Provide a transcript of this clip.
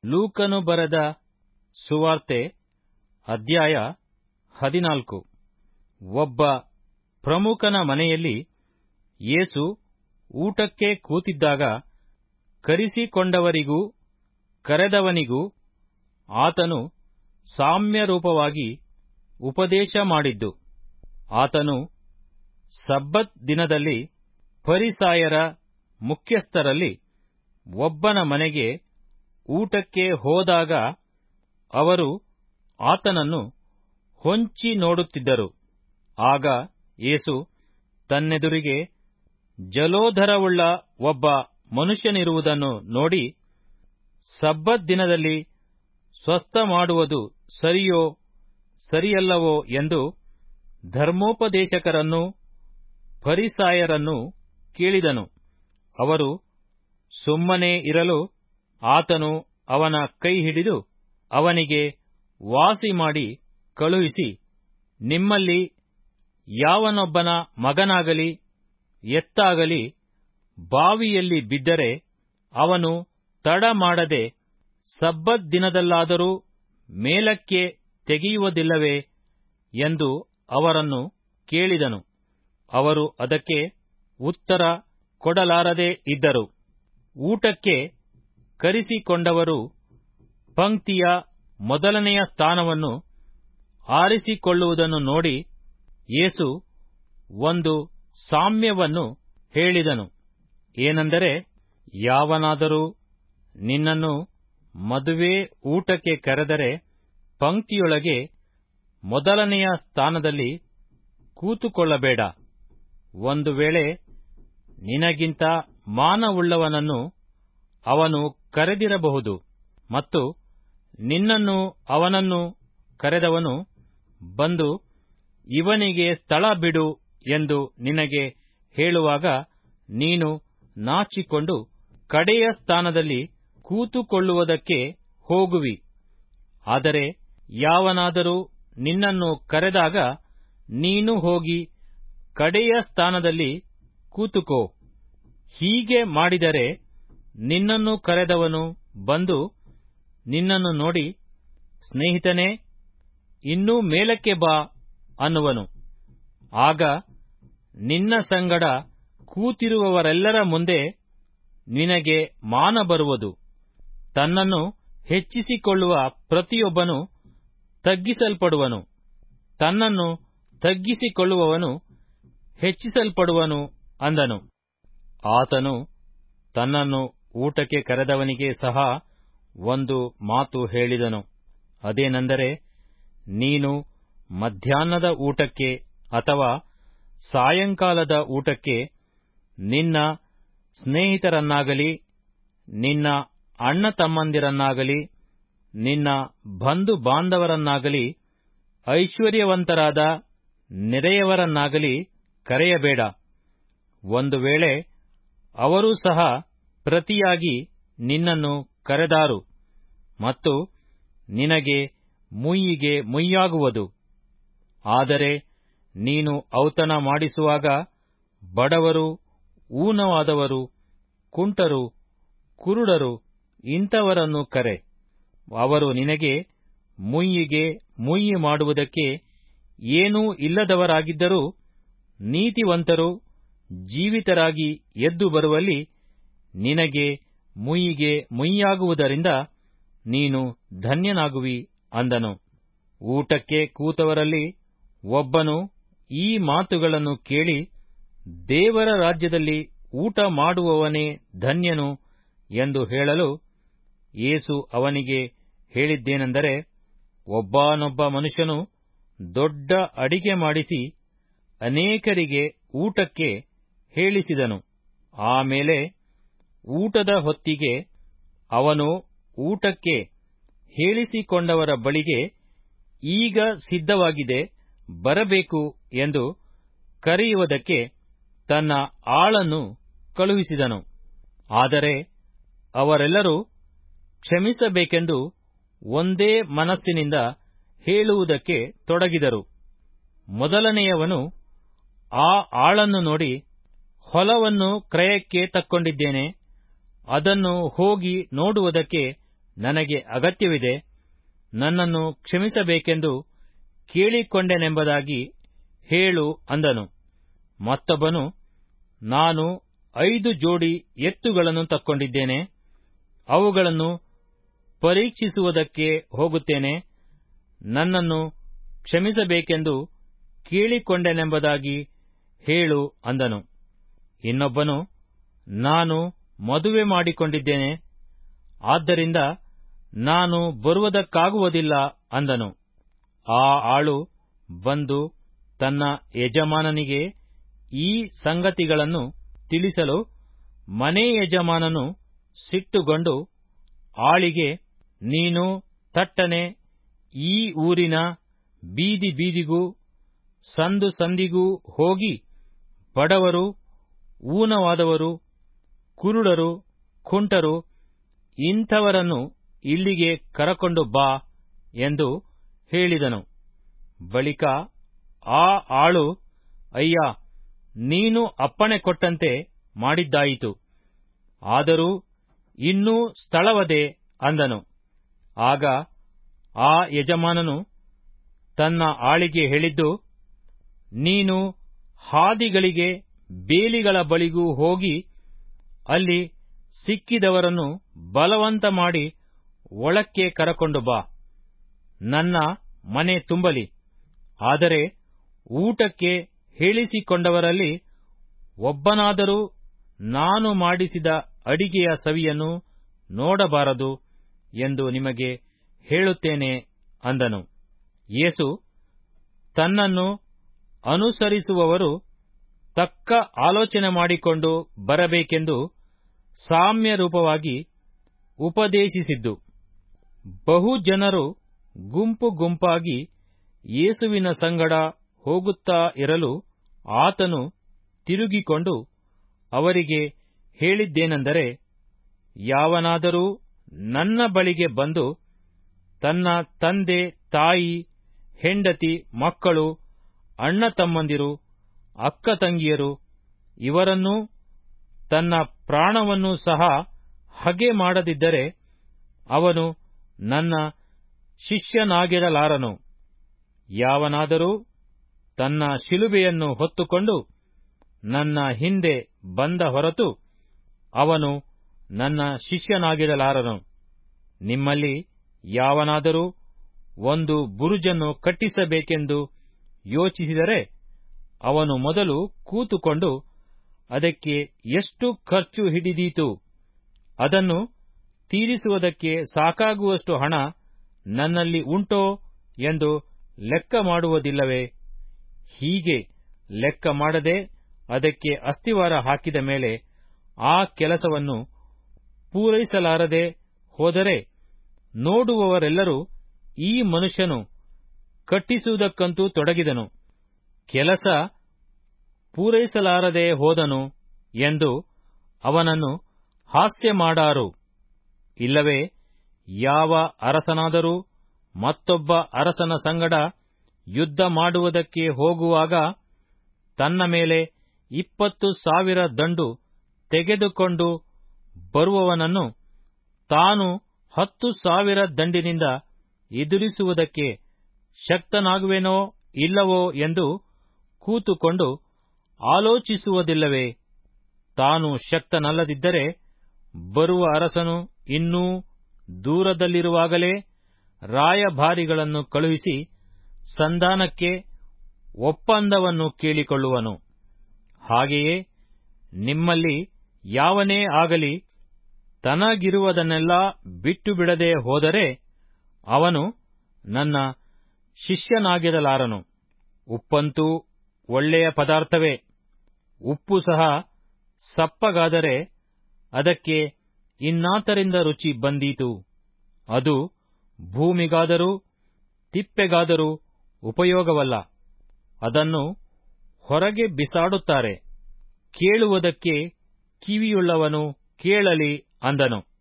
ಲೂಕನು ಬರೆದ ಸುವಾರ್ತೆ ಅಧ್ಯಾಯ ಹದಿನಾಲ್ಕು ಒಬ್ಬ ಪ್ರಮುಖನ ಮನೆಯಲ್ಲಿ ಯೇಸು ಊಟಕ್ಕೆ ಕೂತಿದ್ದಾಗ ಕರಿಸಿಕೊಂಡವರಿಗೂ ಕರೆದವನಿಗೂ ಆತನು ಸಾಮ್ಯರೂಪವಾಗಿ ಉಪದೇಶ ಮಾಡಿದ್ದು ಆತನು ಸಬ್ಬತ್ ದಿನದಲ್ಲಿ ಫರಿಸಾಯರ ಮುಖ್ಯಸ್ಥರಲ್ಲಿ ಒಬ್ಬನ ಮನೆಗೆ ಊಟಕ್ಕೆ ಹೋದಾಗ ಅವರು ಆತನನ್ನು ಹೊಂಚಿ ನೋಡುತ್ತಿದ್ದರು ಆಗ ಯೇಸು ತನ್ನೆದುರಿಗೆ ಜಲೋದರವುಳ್ಳ ಒಬ್ಬ ಮನುಷ್ಯನಿರುವುದನ್ನು ನೋಡಿ ಸಬ್ಬತ್ ದಿನದಲ್ಲಿ ಸ್ವಸ್ಥ ಮಾಡುವುದು ಸರಿಯೋ ಸರಿಯಲ್ಲವೋ ಎಂದು ಧರ್ಮೋಪದೇಶಕರನ್ನೂ ಫರಿಸಾಯರನ್ನೂ ಕೇಳಿದನು ಅವರು ಸುಮ್ಮನೆ ಇರಲು ಆತನು ಅವನ ಕೈ ಹಿಡಿದು ಅವನಿಗೆ ವಾಸಿ ಮಾಡಿ ಕಳುಹಿಸಿ ನಿಮ್ಮಲ್ಲಿ ಯಾವನೊಬ್ಬನ ಮಗನಾಗಲಿ ಎತ್ತಾಗಲಿ ಬಾವಿಯಲ್ಲಿ ಬಿದ್ದರೆ ಅವನು ತಡ ಮಾಡದೆ ಸಬ್ಬತ್ ದಿನದಲ್ಲಾದರೂ ಮೇಲಕ್ಕೆ ತೆಗೆಯುವುದಿಲ್ಲವೇ ಎಂದು ಅವರನ್ನು ಕೇಳಿದನು ಅವರು ಅದಕ್ಕೆ ಉತ್ತರ ಕೊಡಲಾರದೆ ಇದ್ದರು ಊಟಕ್ಕೆ ಕರಿಸಿಕೊಂಡವರು ಪಂಕ್ತಿಯ ಮೊದಲನೆಯ ಸ್ಥಾನವನ್ನು ಆರಿಸಿಕೊಳ್ಳುವುದನ್ನು ನೋಡಿ ಯೇಸು ಒಂದು ಸಾಮ್ಯವನ್ನು ಹೇಳಿದನು ಏನೆಂದರೆ ಯಾವನಾದರೂ ನಿನ್ನನ್ನು ಮದುವೆ ಊಟಕ್ಕೆ ಕರೆದರೆ ಪಂಕ್ತಿಯೊಳಗೆ ಮೊದಲನೆಯ ಸ್ಥಾನದಲ್ಲಿ ಕೂತುಕೊಳ್ಳಬೇಡ ಒಂದು ವೇಳೆ ನಿನಗಿಂತ ಮಾನವುಳ್ಳವನನ್ನು ಅವನು ಕರೆದಿರಬಹುದು ಮತ್ತು ನಿನ್ನನ್ನು ಅವನನ್ನು ಕರೆದವನು ಬಂದು ಇವನಿಗೆ ಸ್ಥಳ ಬಿಡು ಎಂದು ನಿನಗೆ ಹೇಳುವಾಗ ನೀನು ನಾಚಿಕೊಂಡು ಕಡೆಯ ಸ್ಥಾನದಲ್ಲಿ ಕೂತುಕೊಳ್ಳುವುದಕ್ಕೆ ಹೋಗುವಿ ಆದರೆ ಯಾವನಾದರೂ ನಿನ್ನನ್ನು ಕರೆದಾಗ ನೀನು ಹೋಗಿ ಕಡೆಯ ಸ್ಥಾನದಲ್ಲಿ ಕೂತುಕೋ ಹೀಗೆ ಮಾಡಿದರೆ ನಿನ್ನನ್ನು ಕರೆದವನು ಬಂದು ನಿನ್ನನ್ನು ನೋಡಿ ಸ್ನೇಹಿತನೇ ಇನ್ನೂ ಮೇಲಕ್ಕೆ ಬಾ ಅನ್ನುವನು ಆಗ ನಿನ್ನ ಸಂಗಡ ಕೂತಿರುವವರೆಲ್ಲರ ಮುಂದೆ ನಿನಗೆ ಮಾನ ಬರುವುದು ತನ್ನನ್ನು ಹೆಚ್ಚಿಸಿಕೊಳ್ಳುವ ಪ್ರತಿಯೊಬ್ಬನು ತಗ್ಗಿಸಲ್ಪಡುವನು ತನ್ನನ್ನು ತಗ್ಗಿಸಿಕೊಳ್ಳುವವನು ಹೆಚ್ಚಿಸಲ್ಪಡುವನು ಅಂದನು ಆತನು ತನ್ನನ್ನು ಊಟಕ್ಕೆ ಕರೆದವನಿಗೆ ಸಹ ಒಂದು ಮಾತು ಹೇಳಿದನು ಅದೇನೆಂದರೆ ನೀನು ಮಧ್ಯಾಹ್ನದ ಊಟಕ್ಕೆ ಅಥವಾ ಸಾಯಂಕಾಲದ ಊಟಕ್ಕೆ ನಿನ್ನ ಸ್ನೇಹಿತರನ್ನಾಗಲಿ ನಿನ್ನ ಅಣ್ಣ ತಮ್ಮಂದಿರನ್ನಾಗಲಿ ನಿನ್ನ ಬಂಧು ಬಾಂಧವರನ್ನಾಗಲಿ ಐಶ್ವರ್ಯವಂತರಾದ ನೆರೆಯವರನ್ನಾಗಲಿ ಕರೆಯಬೇಡ ಒಂದು ವೇಳೆ ಅವರೂ ಸಹ ಪ್ರತಿಯಾಗಿ ನಿನ್ನನ್ನು ಕರೆದಾರು ಮತ್ತು ನಿನಗೆ ಮುಯ್ಯಿಗೆ ಮುಯ್ಯಾಗುವುದು ಆದರೆ ನೀನು ಔತಣ ಮಾಡಿಸುವಾಗ ಬಡವರು ಊನವಾದವರು ಕುಂಟರು ಕುರುಡರು ಇಂಥವರನ್ನು ಕರೆ ಅವರು ನಿನಗೆ ಮುಯ್ಯಿಗೆ ಮುಯ್ಯಿ ಮಾಡುವುದಕ್ಕೆ ಏನೂ ಇಲ್ಲದವರಾಗಿದ್ದರೂ ನೀತಿವಂತರು ಜೀವಿತರಾಗಿ ಎದ್ದು ಬರುವಲ್ಲಿ ನಿನಗೆ ಮುಯ್ಯಿಗೆ ಮುಯ್ಯಾಗುವುದರಿಂದ ನೀನು ಧನ್ಯನಾಗುವಿ ಅಂದನು ಊಟಕ್ಕೆ ಕೂತವರಲ್ಲಿ ಒಬ್ಬನು ಈ ಮಾತುಗಳನ್ನು ಕೇಳಿ ದೇವರ ರಾಜ್ಯದಲ್ಲಿ ಊಟ ಮಾಡುವವನೇ ಧನ್ಯನು ಎಂದು ಹೇಳಲು ಯೇಸು ಅವನಿಗೆ ಹೇಳಿದ್ದೇನೆಂದರೆ ಒಬ್ಬನೊಬ್ಬ ಮನುಷ್ಯನು ದೊಡ್ಡ ಅಡಿಗೆ ಮಾಡಿಸಿ ಅನೇಕರಿಗೆ ಊಟಕ್ಕೆ ಹೇಳಿಸಿದನು ಆಮೇಲೆ ಊಟದ ಹೊತ್ತಿಗೆ ಅವನು ಊಟಕ್ಕೆ ಹೇಳಿಸಿಕೊಂಡವರ ಬಳಿಗೆ ಈಗ ಸಿದ್ಧವಾಗಿದೆ ಬರಬೇಕು ಎಂದು ಕರೆಯುವುದಕ್ಕೆ ತನ್ನ ಆಳನ್ನು ಕಳುಹಿಸಿದನು ಆದರೆ ಅವರೆಲ್ಲರೂ ಕ್ಷಮಿಸಬೇಕೆಂದು ಒಂದೇ ಮನಸ್ಸಿನಿಂದ ಹೇಳುವುದಕ್ಕೆ ತೊಡಗಿದರು ಮೊದಲನೆಯವನು ಆ ಆಳನ್ನು ನೋಡಿ ಹೊಲವನ್ನು ಕ್ರಯಕ್ಕೆ ತಕ್ಕೊಂಡಿದ್ದೇನೆ ಅದನ್ನು ಹೋಗಿ ನೋಡುವುದಕ್ಕೆ ನನಗೆ ಅಗತ್ಯವಿದೆ ನನ್ನನ್ನು ಕ್ಷಮಿಸಬೇಕೆಂದು ಕೇಳಿಕೊಂಡೆನೆಂಬುದಾಗಿ ಹೇಳು ಅಂದನು ಮತ್ತೊಬ್ಬನು ನಾನು ಐದು ಜೋಡಿ ಎತ್ತುಗಳನ್ನು ತಕ್ಕೊಂಡಿದ್ದೇನೆ ಅವುಗಳನ್ನು ಪರೀಕ್ಷಿಸುವುದಕ್ಕೆ ಹೋಗುತ್ತೇನೆ ನನ್ನನ್ನು ಕ್ಷಮಿಸಬೇಕೆಂದು ಕೇಳಿಕೊಂಡೆನೆಂಬುದಾಗಿ ಹೇಳು ಅಂದನು ಇನ್ನೊಬ್ಬನು ನಾನು ಮದುವೆ ಮಾಡಿಕೊಂಡಿದ್ದೇನೆ ಆದ್ದರಿಂದ ನಾನು ಬರುವುದಕ್ಕಾಗುವುದಿಲ್ಲ ಅಂದನು ಆ ಆಳು ಬಂದು ತನ್ನ ಯಜಮಾನನಿಗೆ ಈ ಸಂಗತಿಗಳನ್ನು ತಿಳಿಸಲು ಮನೆ ಯಜಮಾನನು ಸಿಟ್ಟುಗೊಂಡು ಆಳಿಗೆ ನೀನು ತಟ್ಟನೆ ಈ ಊರಿನ ಬೀದಿ ಬೀದಿಗೂ ಸಂದು ಸಂದಿಗೂ ಹೋಗಿ ಬಡವರು ಊನವಾದವರು ಕುರುಡರು ಕುಂಟರು ಇಂಥವರನ್ನು ಇಲ್ಲಿಗೆ ಕರಕೊಂಡು ಬಾ ಎಂದು ಹೇಳಿದನು ಬಳಿಕ ಆ ಆಳು ಅಯ್ಯ ನೀನು ಅಪ್ಪಣೆ ಕೊಟ್ಟಂತೆ ಮಾಡಿದ್ದಾಯಿತು ಆದರೂ ಇನ್ನೂ ಸ್ಥಳವದೆ ಅಂದನು ಆಗ ಆ ಯಜಮಾನನು ತನ್ನ ಆಳಿಗೆ ಹೇಳಿದ್ದು ನೀನು ಹಾದಿಗಳಿಗೆ ಬೇಲಿಗಳ ಬಳಿಗೂ ಹೋಗಿ ಅಲ್ಲಿ ಸಿಕ್ಕಿದವರನ್ನು ಬಲವಂತ ಮಾಡಿ ಒಳಕ್ಕೆ ಕರಕೊಂಡು ಬಾ ನನ್ನ ಮನೆ ತುಂಬಲಿ ಆದರೆ ಊಟಕ್ಕೆ ಹೇಳಿಸಿಕೊಂಡವರಲ್ಲಿ ಒಬ್ಬನಾದರೂ ನಾನು ಮಾಡಿಸಿದ ಅಡಿಗೆಯ ಸವಿಯನ್ನು ನೋಡಬಾರದು ಎಂದು ನಿಮಗೆ ಹೇಳುತ್ತೇನೆ ಅಂದನು ಯೇಸು ತನ್ನನ್ನು ಅನುಸರಿಸುವವರು ತಕ್ಕ ಆಲೋಚನೆ ಮಾಡಿಕೊಂಡು ಬರಬೇಕೆಂದು ಸಾಮ್ಯ ರೂಪವಾಗಿ ಉಪದೇಶಿಸಿದ್ದು ಬಹು ಜನರು ಗುಂಪು ಗುಂಪಾಗಿ ಯೇಸುವಿನ ಸಂಗಡ ಹೋಗುತ್ತಾ ಇರಲು ಆತನು ತಿರುಗಿಕೊಂಡು ಅವರಿಗೆ ಹೇಳಿದ್ದೇನೆಂದರೆ ಯಾವನಾದರೂ ನನ್ನ ಬಳಿಗೆ ಬಂದು ತನ್ನ ತಂದೆ ತಾಯಿ ಹೆಂಡತಿ ಮಕ್ಕಳು ಅಣ್ಣ ತಮ್ಮಂದಿರು ಅಕ್ಕ ತಂಗಿಯರು ಇವರನ್ನೂ ತನ್ನ ಪ್ರಾಣವನ್ನೂ ಸಹ ಹಗೆ ಮಾಡದಿದ್ದರೆ ಅವನು ನನ್ನ ಶಿಷ್ಯನಾಗಿರಲಾರನು ಯಾವನಾದರೂ ತನ್ನ ಶಿಲುಬೆಯನ್ನು ಹೊತ್ತುಕೊಂಡು ನನ್ನ ಹಿಂದೆ ಬಂದ ಹೊರತು ಅವನು ನನ್ನ ಶಿಷ್ಯನಾಗಿರಲಾರನು ನಿಮ್ಮಲ್ಲಿ ಯಾವನಾದರೂ ಒಂದು ಬುರುಜನ್ನು ಕಟ್ಟಿಸಬೇಕೆಂದು ಯೋಚಿಸಿದರೆ ಅವನು ಮೊದಲು ಕೂತುಕೊಂಡು ಅದಕ್ಕೆ ಎಷ್ಟು ಖರ್ಚು ಹಿಡಿದೀತು ಅದನ್ನು ತೀರಿಸುವುದಕ್ಕೆ ಸಾಕಾಗುವಷ್ಟು ಹಣ ನನ್ನಲ್ಲಿ ಉಂಟೋ ಎಂದು ಲೆಕ್ಕ ಮಾಡುವುದಿಲ್ಲವೇ ಹೀಗೆ ಲೆಕ್ಕ ಮಾಡದೆ ಅದಕ್ಕೆ ಅಸ್ತಿವಾರ ಹಾಕಿದ ಮೇಲೆ ಆ ಕೆಲಸವನ್ನು ಪೂರೈಸಲಾರದೆ ಹೋದರೆ ನೋಡುವವರೆಲ್ಲರೂ ಈ ಮನುಷ್ಯನು ಕಟ್ಟಿಸುವುದಕ್ಕಂತೂ ತೊಡಗಿದನು ಕೆಲಸ ಪೂರೈಸಲಾರದೆ ಹೋದನು ಎಂದು ಅವನನ್ನು ಹಾಸ್ಯ ಮಾಡಾರು ಇಲ್ಲವೇ ಯಾವ ಅರಸನಾದರೂ ಮತ್ತೊಬ್ಬ ಅರಸನ ಸಂಗಡ ಯುದ್ಧ ಮಾಡುವುದಕ್ಕೆ ಹೋಗುವಾಗ ತನ್ನ ಮೇಲೆ ಇಪ್ಪತ್ತು ಸಾವಿರ ದಂಡು ತೆಗೆದುಕೊಂಡು ಬರುವವನನ್ನು ತಾನು ಹತ್ತು ಸಾವಿರ ದಂಡಿನಿಂದ ಎದುರಿಸುವುದಕ್ಕೆ ಶಕ್ತನಾಗುವೆನೋ ಇಲ್ಲವೋ ಎಂದು ಕೂತುಕೊಂಡು ಆಲೋಚಿಸುವುದಿಲ್ಲವೇ ತಾನು ಶಕ್ತನಲ್ಲದಿದ್ದರೆ ಬರುವ ಅರಸನು ಇನ್ನೂ ದೂರದಲ್ಲಿರುವಾಗಲೇ ರಾಯಭಾರಿಗಳನ್ನು ಕಳುಹಿಸಿ ಸಂಧಾನಕ್ಕೆ ಒಪ್ಪಂದವನ್ನು ಕೇಳಿಕೊಳ್ಳುವನು ಹಾಗೆಯೇ ನಿಮ್ಮಲ್ಲಿ ಯಾವನೇ ಆಗಲಿ ತನಗಿರುವುದನ್ನೆಲ್ಲ ಬಿಟ್ಟು ಬಿಡದೆ ಹೋದರೆ ಅವನು ನನ್ನ ಶಿಷ್ಯನಾಗಿರಲಾರನು ಉಪ್ಪಂತೂ ಒಳ್ಳೆಯ ಪದಾರ್ಥವೇ ಉಪ್ಪು ಸಹ ಸಪ್ಪಗಾದರೆ ಅದಕ್ಕೆ ಇನ್ನಾತರಿಂದ ರುಚಿ ಬಂದೀತು ಅದು ಭೂಮಿಗಾದರೂ ತಿಪ್ಪೆಗಾದರೂ ಉಪಯೋಗವಲ್ಲ ಅದನ್ನು ಹೊರಗೆ ಬಿಸಾಡುತ್ತಾರೆ ಕೇಳುವುದಕ್ಕೆ ಕಿವಿಯುಳ್ಳವನು ಕೇಳಲಿ ಅಂದನು